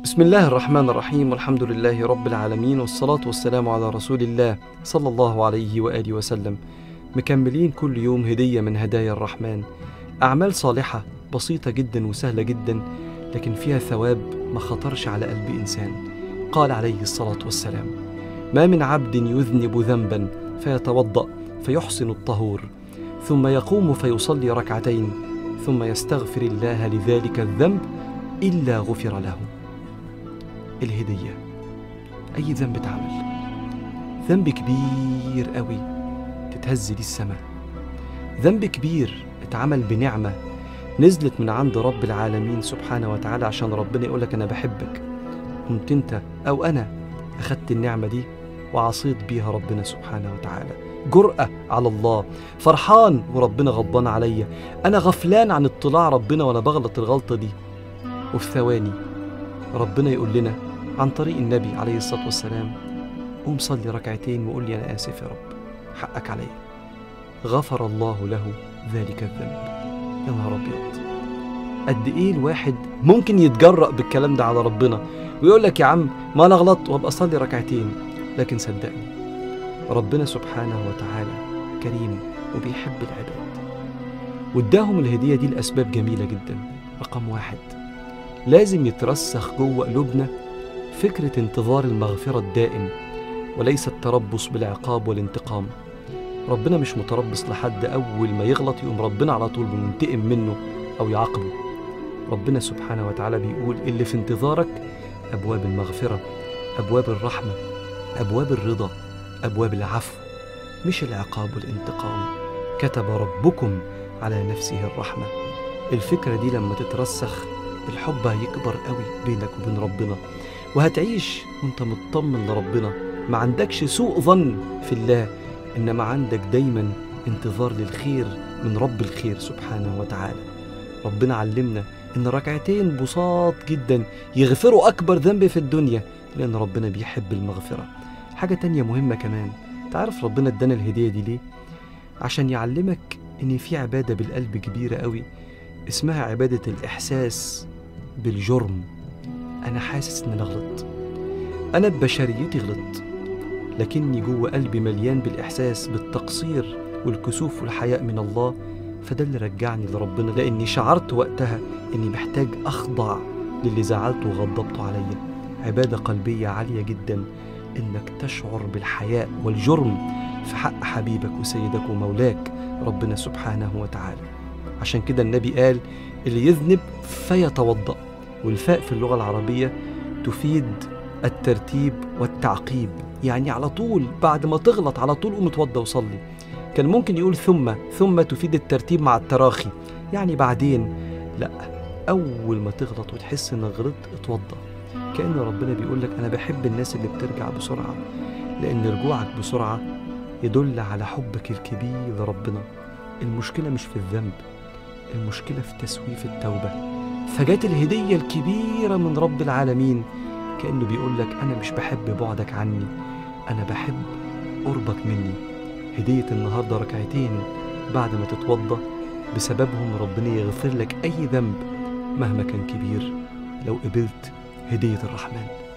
بسم الله الرحمن الرحيم والحمد لله رب العالمين والصلاة والسلام على رسول الله صلى الله عليه وآله وسلم مكملين كل يوم هدية من هدايا الرحمن أعمال صالحة بسيطة جدا وسهلة جدا لكن فيها ثواب ما خطرش على قلب إنسان قال عليه الصلاة والسلام ما من عبد يذنب ذنبا فيتوضأ فيحسن الطهور ثم يقوم فيصلي ركعتين ثم يستغفر الله لذلك الذنب إلا غفر له الهدية أي ذنب اتعمل ذنب كبير قوي تتهز ليه السماء ذنب كبير اتعمل بنعمة نزلت من عند رب العالمين سبحانه وتعالى عشان ربنا يقولك أنا بحبك كنت أنت أو أنا أخدت النعمة دي وعصيت بيها ربنا سبحانه وتعالى جرأة على الله فرحان وربنا غضبان عليا أنا غفلان عن اطلاع ربنا وأنا بغلط الغلطة دي وفي ثواني ربنا يقول لنا عن طريق النبي عليه الصلاة والسلام قوم صلي ركعتين وقول لي أنا آسف يا رب حقك عليا غفر الله له ذلك الذنب يا نهار أبيض قد إيه الواحد ممكن يتجرأ بالكلام ده على ربنا ويقول لك يا عم ما أنا غلطت وأبقى أصلي ركعتين لكن صدقني ربنا سبحانه وتعالى كريم وبيحب العباد واداهم الهدية دي لأسباب جميلة جدا رقم واحد لازم يترسخ جوه قلوبنا فكرة انتظار المغفرة الدائم وليس التربص بالعقاب والانتقام ربنا مش متربص لحد أول ما يغلط يقوم ربنا على طول منتقم منه أو يعاقبه ربنا سبحانه وتعالى بيقول اللي في انتظارك أبواب المغفرة أبواب الرحمة أبواب الرضا أبواب العفو مش العقاب والانتقام كتب ربكم على نفسه الرحمة الفكرة دي لما تترسخ الحب هيكبر قوي بينك وبين ربنا وهتعيش وانت مطمن لربنا ما عندكش سوء ظن في الله انما عندك دايما انتظار للخير من رب الخير سبحانه وتعالى ربنا علمنا ان ركعتين بساط جدا يغفروا اكبر ذنب في الدنيا لان ربنا بيحب المغفره حاجه تانية مهمه كمان تعرف ربنا ادانا الهديه دي ليه عشان يعلمك ان في عباده بالقلب كبيره قوي اسمها عباده الاحساس بالجرم انا حاسس ان انا غلطت انا ببشريتي غلطت لكني جوه قلبي مليان بالاحساس بالتقصير والكسوف والحياء من الله فده اللي رجعني لربنا لاني شعرت وقتها اني محتاج اخضع للي زعلته وغضبته عليا عباده قلبيه عاليه جدا انك تشعر بالحياء والجرم في حق حبيبك وسيدك ومولاك ربنا سبحانه وتعالى عشان كده النبي قال اللي يذنب فيتوضأ والفاء في اللغة العربية تفيد الترتيب والتعقيب يعني على طول بعد ما تغلط على طول قوم اتوضى وصلي كان ممكن يقول ثم ثم تفيد الترتيب مع التراخي يعني بعدين لا أول ما تغلط وتحس إنك غلطت اتوضى كأن ربنا بيقول لك أنا بحب الناس اللي بترجع بسرعة لأن رجوعك بسرعة يدل على حبك الكبير لربنا المشكلة مش في الذنب المشكلة في تسويف التوبة فجات الهدية الكبيرة من رب العالمين كأنه بيقول لك أنا مش بحب بعدك عني أنا بحب قربك مني هدية النهاردة ركعتين بعد ما تتوضى بسببهم ربنا يغفر لك أي ذنب مهما كان كبير لو قبلت هدية الرحمن